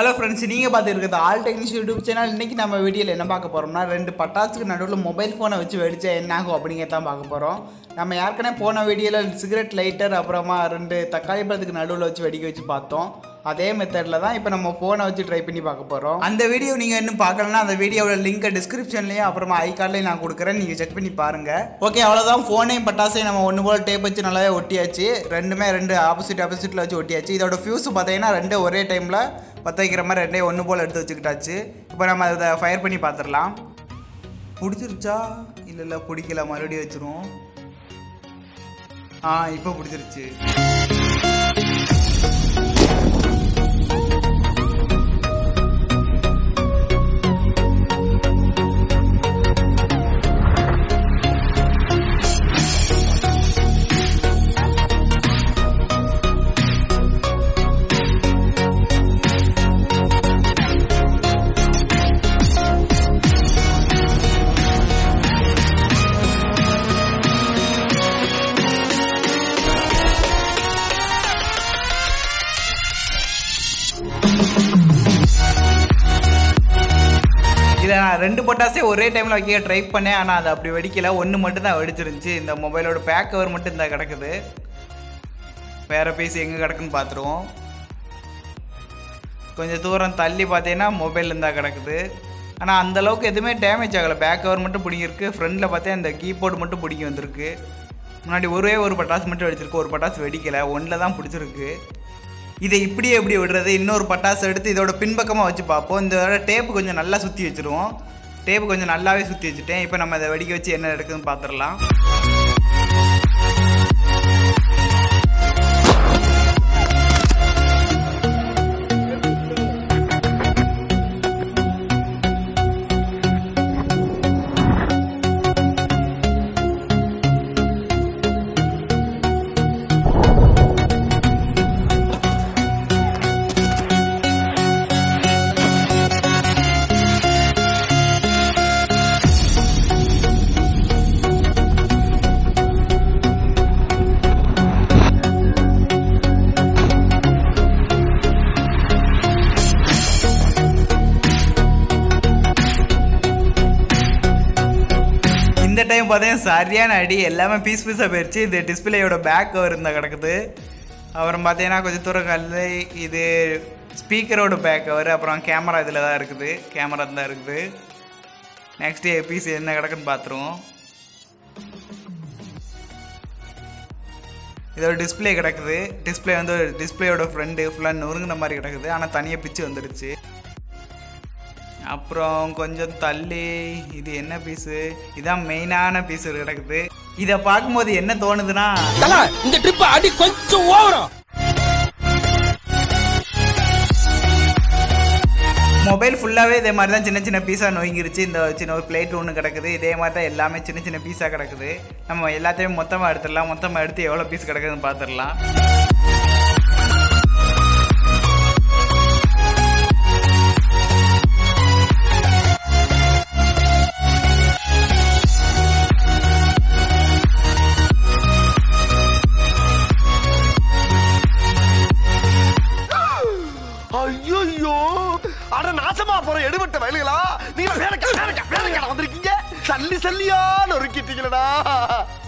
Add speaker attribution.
Speaker 1: hello friends நீங்கள் பார்த்துருக்குறது all technics YouTube channel இன்றைக்கி நம்ம வீடியோவில் என்ன பார்க்க போகிறோம்னா ரெண்டு பட்டாசுக்கு நடுவில் மொபைல் ஃபோனை வச்சு வெடிச்சா என்ன ஆகும் அப்படிங்கிறத தான் பார்க்க போகிறோம் நம்ம ஏற்கனவே போன வீடியோவில் சிகரெட் லைட்டர் அப்புறமா ரெண்டு தக்காளி பழத்துக்கு நடுவில் வச்சு வெடிக்க வச்சு பார்த்தோம் அதே மெத்தடில் தான் இப்போ நம்ம ஃபோனை வச்சு ட்ரை பண்ணி பார்க்க போகிறோம் அந்த வீடியோ நீங்கள் இன்னும் பார்க்கலன்னா அந்த வீடியோவோட லிங்க்கை டிஸ்கிரிப்ஷன்லேயும் அப்புறமா ஐ கார்ட்லேயும் நான் கொடுக்குறேன் நீங்கள் செக் பண்ணி பாருங்கள் ஓகே அவ்வளோதான் ஃபோனையும் பட்டாசையும் நம்ம ஒன்று போல் டேப் வச்சு நல்லாவே ஒட்டியாச்சு ரெண்டுமே ரெண்டு ஆப்போசிட் ஆப்போசிட்டில் வச்சு ஒட்டியாச்சு இதோட ஃபியூஸ் பார்த்தீங்கன்னா ரெண்டு ஒரே டைமில் பற்ற வைக்கிற மாதிரி ரெண்டே ஒன்று போல் எடுத்து வச்சுக்கிட்டாச்சு இப்போ நம்ம அதை ஃபயர் பண்ணி பார்த்துடலாம் பிடிச்சிருச்சா இல்லை இல்லை பிடிக்கல மறுபடியும் வச்சிருவோம் ஆ இப்போ பிடிச்சிருச்சு இதை நான் ரெண்டு பட்டாசே ஒரே டைமில் வைக்க ட்ரை பண்ணேன் ஆனால் அது அப்படி வெடிக்கல ஒன்று மட்டும் தான் வெடிச்சிருந்துச்சு இந்த மொபைலோட பேக் கவர் மட்டும் இந்த கிடக்குது வேறு பீஸ் எங்கே கிடக்குன்னு பார்த்துருவோம் கொஞ்சம் தூரம் தள்ளி பார்த்தீங்கன்னா மொபைல் இருந்தால் கிடக்குது ஆனால் அந்த அளவுக்கு எதுவுமே டேமேஜ் ஆகலை பேக் கவர் மட்டும் பிடிங்கிருக்கு ஃப்ரண்டில் பார்த்தா இந்த கீபோர்டு மட்டும் பிடிங்கி வந்திருக்கு முன்னாடி ஒரே ஒரு பட்டாசு மட்டும் வெடிச்சிருக்கு ஒரு பட்டாசு வெடிக்கலை ஒன்றில் தான் பிடிச்சிருக்கு இதை இப்படியே எப்படி விடுறது இன்னொரு பட்டாசு எடுத்து இதோட பின்பக்கமாக வச்சு பார்ப்போம் இந்த டேப்பு கொஞ்சம் நல்லா சுற்றி வச்சுருவோம் டேப்பு கொஞ்சம் நல்லாவே சுற்றி வச்சுட்டேன் இப்போ நம்ம இதை வெடிக்க வச்சு என்ன எடுக்குதுன்னு பார்த்துடலாம் இந்த டைம் பார்த்தீங்கன்னா சரியான அடி எல்லாமே பீஸ் பீஸாக போயிடுச்சு இது டிஸ்பிளேயோட பேக் கவர் இருந்தால் கிடக்குது அப்புறம் பார்த்தீங்கன்னா கொஞ்சம் தூரம் கல் இது ஸ்பீக்கரோட பேக் கவர் அப்புறம் கேமரா இதில் தான் இருக்குது கேமரா தான் இருக்குது நெக்ஸ்ட்டு பீஸ் என்ன கிடக்குன்னு பார்த்துருவோம் இதோட டிஸ்பிளே கிடக்குது டிஸ்பிளே வந்து டிஸ்பிளேயோட ஃப்ரண்ட் ஃபுல்லாக நொறுங்கின மாதிரி கிடக்குது ஆனால் தனியாக பிச்சு வந்துடுச்சு அப்புறம் கொஞ்சம் தள்ளி இது என்ன பீஸு இதான் மெயினான பீஸ் கிடக்குது இதை பார்க்கும்போது என்ன தோணுதுன்னா
Speaker 2: தல இந்த ட்ரிப் அடி கொஞ்சம் ஓவரம்
Speaker 1: மொபைல் ஃபுல்லாகவே இதே மாதிரி தான் சின்ன சின்ன பீஸாக நொய்ங்கிருச்சு இந்த சின்ன ஒரு பிளேட் ஒன்று கிடக்குது இதே மாதிரி தான் எல்லாமே சின்ன சின்ன பீஸாக கிடக்குது நம்ம எல்லாத்தையும் மொத்தமாக எடுத்துடலாம் மொத்தமாக எடுத்து எவ்வளோ பீஸ் கிடக்குதுன்னு பார்த்துடலாம்
Speaker 3: ஐயோ அட நாசமா போற எடுபட்ட வயலுகளா நீங்க வேலைக்கா வேலைக்கா வேலைக்கா வந்திருக்கீங்க சல்லி சல்லியா நொறுக்கிட்டீங்களடா